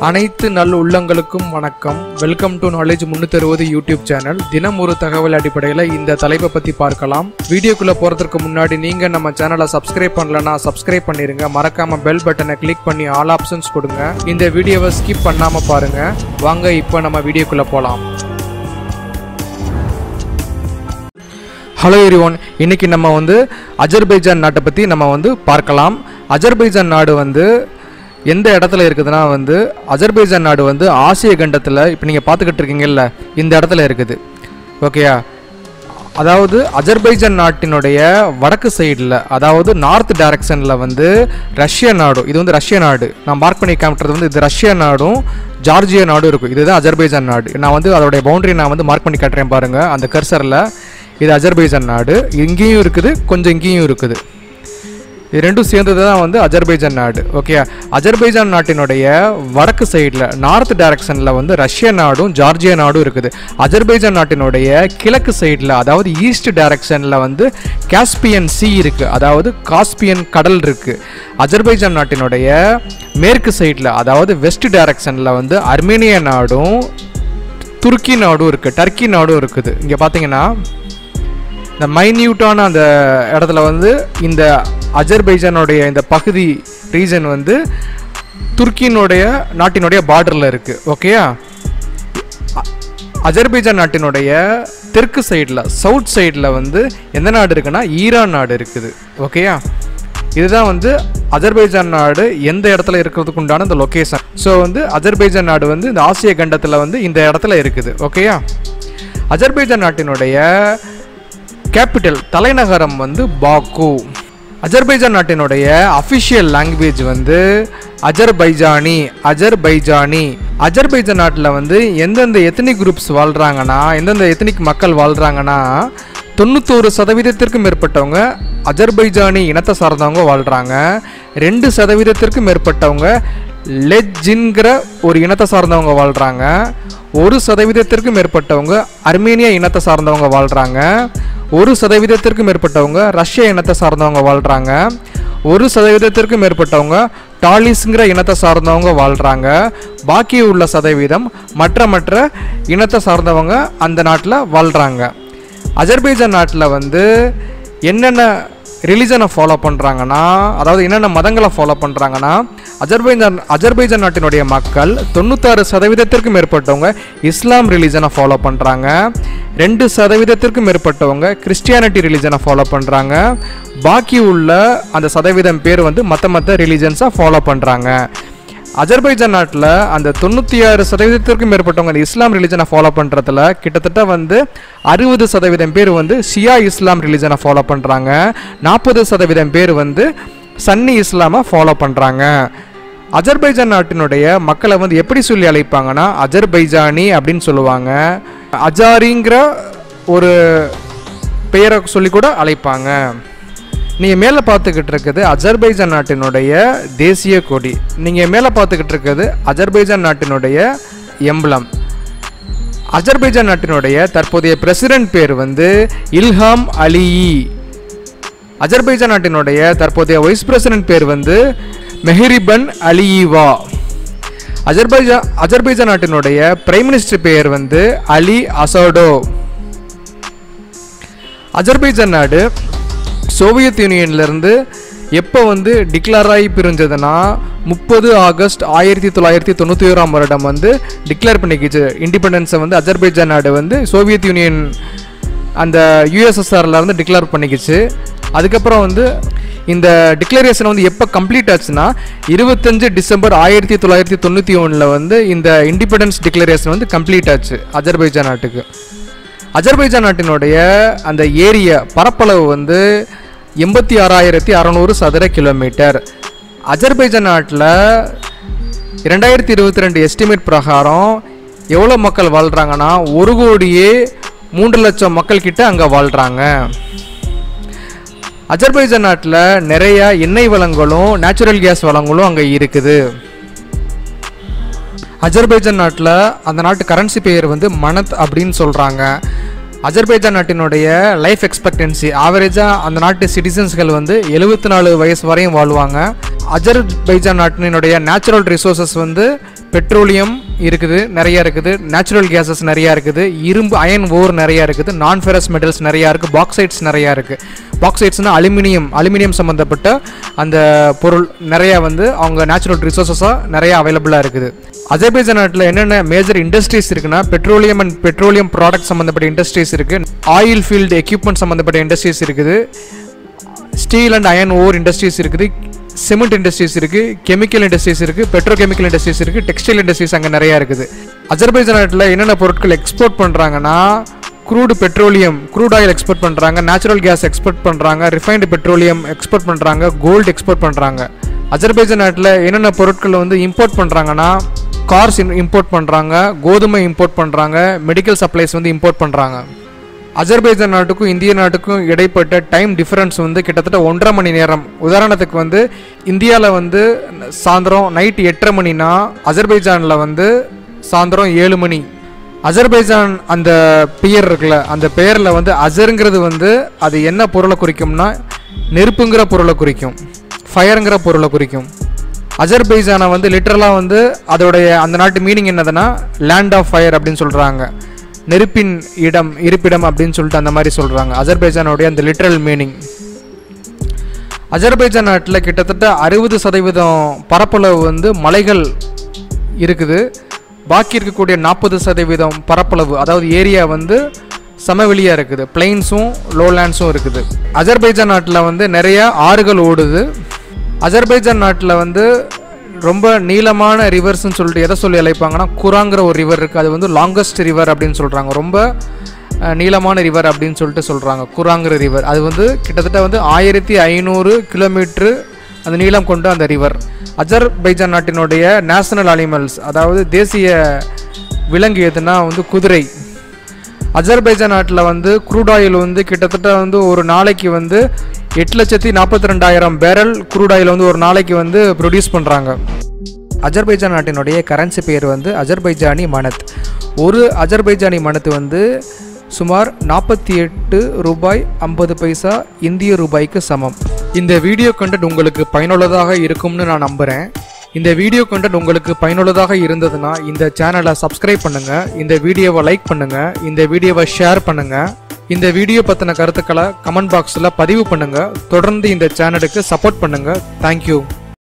அனைத்து நல் உள்ளங்களுக்கும் வணக்கம் வெல்கம் டு நாலேஜ் முன்னூத்தி யூடியூப் சேனல் தினம் ஒரு தகவல் அடிப்படையில் இந்த தலைப்பை பற்றி பார்க்கலாம் வீடியோக்குள்ளே போகிறதுக்கு முன்னாடி நீங்கள் நம்ம சேனலை சப்ஸ்கிரைப் பண்ணலனா சப்ஸ்கிரைப் பண்ணிடுங்க மறக்காம பெல் பட்டனை கிளிக் பண்ணி ஆல் ஆப்ஷன்ஸ் கொடுங்க இந்த வீடியோவை ஸ்கிப் பண்ணாமல் பாருங்க வாங்க இப்போ நம்ம வீடியோக்குள்ளே போகலாம் ஹலோ எரிவோன் இன்னைக்கு நம்ம வந்து அஜர்பைஜான் நாட்டை பற்றி நம்ம வந்து பார்க்கலாம் அஜர்பைஜான் நாடு வந்து எந்த இடத்துல இருக்குதுன்னா வந்து அஜர்பைஜான் நாடு வந்து ஆசிய கண்டத்தில் இப்போ நீங்கள் பார்த்துக்கிட்டு இருக்கீங்கல்ல இந்த இடத்துல இருக்குது ஓகேயா அதாவது அஜர்பைஜான் நாட்டினுடைய வடக்கு சைடில் அதாவது நார்த் டைரக்ஷனில் வந்து ரஷ்ய நாடும் இது வந்து ரஷ்ய நாடு நான் மார்க் பண்ணி காமிட்டுறது வந்து இது ரஷ்ய நாடும் ஜார்ஜியா நாடும் இருக்கும் இதுதான் அஜர்பைஜான் நாடு நான் வந்து அதோடைய பவுண்டரி நான் வந்து மார்க் பண்ணி காட்டுறேன் பாருங்கள் அந்த கர்சரில் இது அஜர்பைஜான் நாடு இங்கேயும் இருக்குது கொஞ்சம் இங்கேயும் இருக்குது இது ரெண்டும் சேர்ந்தது தான் வந்து அஜர்பைஜான் நாடு ஓகே அஜர்பைஜான் நாட்டினுடைய வடக்கு சைடில் நார்த் டைரக்ஷனில் வந்து ரஷ்ய நாடும் ஜார்ஜியா நாடும் இருக்குது அஜர்பைஜான் நாட்டினுடைய கிழக்கு சைடில் அதாவது ஈஸ்ட் டைரக்ஷனில் வந்து காஸ்பியன் சி இருக்குது அதாவது காஸ்பியன் கடல் இருக்குது அஜர்பைஜான் நாட்டினுடைய மேற்கு சைடில் அதாவது வெஸ்ட் டைரக்ஷனில் வந்து அர்மேனியா நாடும் துருக்கி நாடும் இருக்குது டர்க்கி நாடும் இருக்குது இங்கே பார்த்தீங்கன்னா இந்த மைன்யூட்டான அந்த இடத்துல வந்து இந்த அஜர்பைஜானுடைய இந்த பகுதி ரீஜன் வந்து துருக்கியினுடைய நாட்டினுடைய பார்டரில் இருக்குது ஓகேயா அ- அஜர்பைஜான் நாட்டினுடைய தெற்கு சைடில் சவுத் சைடில் வந்து எந்த நாடு இருக்குன்னா ஈரான் நாடு இருக்குது ஓகேயா இதுதான் வந்து அஜர்பைஜான் நாடு எந்த இடத்துல இருக்கிறதுக்கு உண்டான இந்த லொக்கேஷன் ஸோ வந்து அஜர்பைஜான் நாடு வந்து இந்த ஆசிய கண்டத்தில் வந்து இந்த இடத்துல இருக்குது ஓகேயா அஜர்பைஜான் நாட்டினுடைய கேபிட்டல் தலைநகரம் வந்து பாக்கு அஜர்பைஜான் நாட்டினுடைய அஃபிஷியல் லாங்குவேஜ் வந்து அஜர்பைஜானி அஜர்பைஜானி அஜர்பைஜான் நாட்டில் வந்து எந்தெந்த எத்தனிக் குரூப்ஸ் வாழ்கிறாங்கன்னா எந்தெந்த எத்தனிக் மக்கள் வாழ்கிறாங்கன்னா தொண்ணூத்தோரு சதவீதத்திற்கும் மேற்பட்டவங்க அஜர்பைஜானி இனத்தை சார்ந்தவங்க வாழ்கிறாங்க ரெண்டு சதவீதத்திற்கும் மேற்பட்டவங்க லெஜ்ஜின்கிற ஒரு இனத்தை சார்ந்தவங்க வாழ்கிறாங்க ஒரு சதவீதத்திற்கும் மேற்பட்டவங்க அர்மேனியா இனத்தை சார்ந்தவங்க வாழ்கிறாங்க ஒரு சதவீதத்திற்கும் மேற்பட்டவங்க ரஷ்ய இனத்தை சார்ந்தவங்க வாழ்கிறாங்க ஒரு சதவீதத்திற்கும் மேற்பட்டவங்க டாலிஸ்ங்கிற இனத்தை சார்ந்தவங்க வாழ்கிறாங்க பாக்கி உள்ள சதவீதம் மற்ற மற்ற இனத்தை சார்ந்தவங்க அந்த நாட்டில் வாழ்கிறாங்க அஜர்பைஜான் நாட்டில் வந்து என்னென்ன ரிலிஜனை ஃபாலோ பண்ணுறாங்கன்னா அதாவது என்னென்ன மதங்களை ஃபாலோ பண்ணுறாங்கன்னா அஜர்பைஜான் அஜர்பைஜான் நாட்டினுடைய மக்கள் தொண்ணூத்தாறு சதவீதத்திற்கும் மேற்பட்டவங்க இஸ்லாம் ரிலிஜனை ஃபாலோ பண்ணுறாங்க ரெண்டு சதவீதத்திற்கும் மேற்பட்டவங்க கிறிஸ்டியானிட்டி ரிலிஜனை ஃபாலோ பண்ணுறாங்க பாக்கி உள்ள அந்த சதவீதம் பேர் வந்து மற்ற மற்ற ரிலிஜன்ஸை ஃபாலோ பண்ணுறாங்க அஜர்பைஜான் நாட்டில் அந்த தொண்ணூற்றி ஆறு சதவீதத்திற்கும் மேற்பட்டவங்க அந்த இஸ்லாம் ரிலிஜனை ஃபாலோ பண்ணுறதுல கிட்டத்தட்ட வந்து அறுபது சதவீதம் பேர் வந்து ஷியா இஸ்லாம் ரிலிஜனை ஃபாலோ பண்ணுறாங்க நாற்பது சதவீதம் பேர் வந்து சன்னி இஸ்லாமை ஃபாலோ பண்ணுறாங்க அஜர்பைஜான் நாட்டினுடைய மக்களை வந்து எப்படி சொல்லி அழைப்பாங்கன்னா அஜர்பைஜானி அப்படின்னு சொல்லுவாங்க அஜாரிங்கிற ஒரு பெயரை சொல்லி கூட அழைப்பாங்க நீங்கள் மேலே பார்த்துக்கிட்டு இருக்குது அஜர்பைஜான் நாட்டினுடைய தேசிய கொடி நீங்கள் மேலே பார்த்துக்கிட்டு இருக்குது அஜர்பைஜான் நாட்டினுடைய எம்பளம் அஜர்பைஜான் நாட்டினுடைய தற்போதைய பிரசிடென்ட் பேர் வந்து இல்ஹாம் அலியி அஜர்பைஜான் நாட்டினுடைய தற்போதைய வைஸ் பிரசிடென்ட் பேர் வந்து மெஹரிபன் அலியிவா அஜர்பைஜா அஜர்பைஜான் நாட்டினுடைய பிரைம் மினிஸ்டர் பெயர் வந்து அலி அசோடோ அஜர்பைஜான் நாடு சோவியத் யூனியன்லேருந்து எப்போ வந்து டிக்ளேர் ஆகி பிரிஞ்சதுன்னா முப்பது ஆகஸ்ட் ஆயிரத்தி தொள்ளாயிரத்தி தொண்ணூற்றி ஓராம் வருடம் வந்து டிக்ளேர் பண்ணிக்கிச்சு இண்டிபெண்டன்ஸை வந்து அஜர்பைஜான் நாடு வந்து சோவியத் யூனியன் அந்த யூஎஸ்எஸ்ஆர்ல இருந்து டிக்ளேர் பண்ணிக்கிச்சு அதுக்கப்புறம் வந்து இந்த டிக்ளரேஷன் வந்து எப்போ கம்ப்ளீட் ஆச்சுன்னா இருபத்தஞ்சு டிசம்பர் ஆயிரத்தி தொள்ளாயிரத்தி தொண்ணூற்றி ஒன்றில் வந்து இந்த இண்டிபெண்டன்ஸ் டிக்ளரேஷன் வந்து கம்ப்ளீட் ஆச்சு அஜர்பைஜான் நாட்டுக்கு அஜர்பைஜான் நாட்டினுடைய அந்த ஏரியா பரப்பளவு வந்து எண்பத்தி ஆறாயிரத்தி அறநூறு சதுர கிலோமீட்டர் அஜர்பைஜான் நாட்டில் ரெண்டாயிரத்தி இருபத்தி ரெண்டு எஸ்டிமேட் பிரகாரம் எவ்வளோ மக்கள் வாழ்கிறாங்கன்னா ஒரு கோடியே மூன்று லட்சம் மக்கள் கிட்ட அங்கே வாழ்கிறாங்க அஜர்பைஜான் நாட்டில் நிறைய எண்ணெய் வளங்களும் நேச்சுரல் கேஸ் வளங்களும் அங்கே இருக்குது அஜர்பைஜான் நாட்டில் அந்த நாட்டு கரன்சி பெயர் வந்து மனத் அப்படின்னு சொல்கிறாங்க அஜர்பைஜான் நாட்டினுடைய லைஃப் எக்ஸ்பெக்டன்சி ஆவரேஜாக அந்த நாட்டு சிட்டிசன்ஸ்கள் வந்து எழுபத்தி நாலு வயசு வரையும் வாழ்வாங்க அஜர்பைஜான் நாட்டினுடைய நேச்சுரல் ரிசோர்சஸ் வந்து பெட்ரோலியம் இருக்குது நிறைய இருக்குது நேச்சுரல் கேஸஸ் நிறையா இருக்குது இரும்பு அயன் ஓர் நிறையா இருக்குது நான் ஃபெரஸ் மெட்டல்ஸ் நிறையா இருக்குது பாக்சைட்ஸ் நிறையா இருக்குது பாக்சைட்ஸ்னால் அலுமினியம் அலுமினியம் சம்மந்தப்பட்ட அந்த பொருள் நிறையா வந்து அவங்க நேச்சுரல் ரிசோர்ஸஸாக நிறையா அவைலபிளாக இருக்குது அஜர்பைஜான் நாட்டில் என்னென்ன மேஜர் இண்டஸ்ட்ரீஸ் இருக்குன்னா பெட்ரோலியம் அண்ட் பெட்ரோலியம் ப்ராடக்ட் சம்மந்தப்பட்ட இண்டஸ்ட்ரீஸ் இருக்குது ஆயில் ஃபீல்டு எக்யூப்மெண்ட் சம்மந்தப்பட்ட இண்டஸ்ட்ரீஸ் இருக்குது steel and iron ore industries இருக்குது சிமெண்ட் இண்டஸ்ட்ரீஸ் இருக்குது கெமிக்கல் இண்டஸ்ட்ரீஸ் இருக்குது பெட்ரோ கெமிக்கல் இண்டஸ்ட்ரீஸ் இருக்குது டெக்ஸ்டைல் இண்டஸ்ட்ரீஸ் அங்கே நிறையா இருக்குது அஜர்பைஜான் நாட்டில் என்னென்ன பொருட்கள் எக்ஸ்போர்ட் பண்ணுறாங்கன்னா crude petroleum crude oil export பண்ணுறாங்க நேச்சுரல் கேஸ் எக்ஸ்போர்ட் பண்ணுறாங்க ரிஃபைன்டு பெட்ரோலியம் எக்ஸ்போர்ட் பண்ணுறாங்க கோல்டு எக்ஸ்போர்ட் பண்ணுறாங்க அஜர்பைஜான் நாட்டில் என்னென்ன பொருட்கள் வந்து இம்போர்ட் பண்ணுறாங்கன்னா கார்ஸ் இம்போர்ட் பண்ணுறாங்க கோதுமை இம்போர்ட் பண்ணுறாங்க மெடிக்கல் சப்ளைஸ் வந்து இம்போர்ட் பண்ணுறாங்க அஜர்பைஜான் நாட்டுக்கும் இந்திய நாட்டுக்கும் இடைப்பட்ட டைம் டிஃபரன்ஸ் வந்து கிட்டத்தட்ட ஒன்றரை மணி நேரம் உதாரணத்துக்கு வந்து இந்தியாவில் வந்து சாயந்தரம் நைட் எட்டரை மணினா அஜர்பைஜானில் வந்து சாயந்தரம் ஏழு மணி அஜர்பைஜான் அந்த பெயர் இருக்குல்ல அந்த பெயரில் வந்து அஜருங்கிறது வந்து அது என்ன பொருளை குறிக்கும்னா நெருப்புங்கிற பொருளை குறிக்கும் ஃபயருங்கிற பொருளை குறிக்கும் அஜர்பைஜானை வந்து லிட்டரலாக வந்து அதோடைய அந்த நாட்டு மீனிங் என்னதுன்னா லேண்ட் ஆஃப் ஃபயர் அப்படின்னு சொல்கிறாங்க நெருப்பின் இடம் இருப்பிடம் அப்படின்னு சொல்லிட்டு அந்த மாதிரி சொல்கிறாங்க அஜர்பைஜானுடைய அந்த லிட்ரல் மீனிங் அஜர்பைஜான் நாட்டில் கிட்டத்தட்ட அறுபது சதவீதம் பரப்பளவு வந்து மலைகள் இருக்குது பாக்கி இருக்கக்கூடிய நாற்பது சதவீதம் பரப்பளவு அதாவது ஏரியா வந்து சமவெளியாக இருக்குது பிளெயின்ஸும் லோலேண்ட்ஸும் இருக்குது அஜர்பைஜான் நாட்டில் வந்து நிறைய ஆறுகள் ஓடுது அஜர்பைஜான் நாட்டில் வந்து ரொம்ப நீளமான ரிவர்ஸ்னு சொல்லிட்டு எதை சொல்லி அழைப்பாங்கன்னா குராங்கிற ஒரு ரிவர் இருக்குது அது வந்து லாங்கஸ்ட் ரிவர் அப்படின்னு சொல்கிறாங்க ரொம்ப அஹ், நீளமான ரிவர் அப்படின்னு சொல்லிட்டு சொல்கிறாங்க குராங்கிற ரிவர் அது வந்து கிட்டத்தட்ட வந்து ஆயிரத்தி ஐநூறு கிலோமீட்ரு அந்த நீளம் கொண்ட அந்த ரிவர் அஜர்பைஜான் நாட்டினுடைய நேஷனல் அனிமல்ஸ் அதாவது தேசிய விலங்கு எதுனா வந்து குதிரை அஜர்பைஜான் நாட்டில் வந்து க்ரூட் ஆயில் வந்து கிட்டத்தட்ட வந்து ஒரு நாளைக்கு வந்து எட்டு லட்சத்தி நாற்பத்தி ரெண்டாயிரம் பேரல் க்ரூட் ஆயில் வந்து ஒரு நாளைக்கு வந்து ப்ரொடியூஸ் பண்ணுறாங்க அஜர்பைஜான் நாட்டினுடைய கரன்சி பேர் வந்து அஜர்பைஜானி மனத் ஒரு அஜர்பைஜானி மனத்து வந்து சுமார் நாற்பத்தி எட்டு ரூபாய் ஐம்பது பைசா இந்திய ரூபாய்க்கு சமம் இந்த வீடியோ கண்டென்ட் உங்களுக்கு பயனுள்ளதாக இருக்கும்னு நான் நம்புகிறேன் இந்த வீடியோ கண்டென்ட் உங்களுக்கு பயனுள்ளதாக இருந்ததுன்னா இந்த சேனலை சப்ஸ்கிரைப் பண்ணுங்க இந்த வீடியோவை லைக் பண்ணுங்க இந்த வீடியோவை ஷேர் பண்ணுங்க இந்த வீடியோ பற்றின கருத்துக்களை கமெண்ட் பாக்ஸில் பதிவு பண்ணுங்க தொடர்ந்து இந்த சேனலுக்கு சப்போர்ட் பண்ணுங்க தேங்க்யூ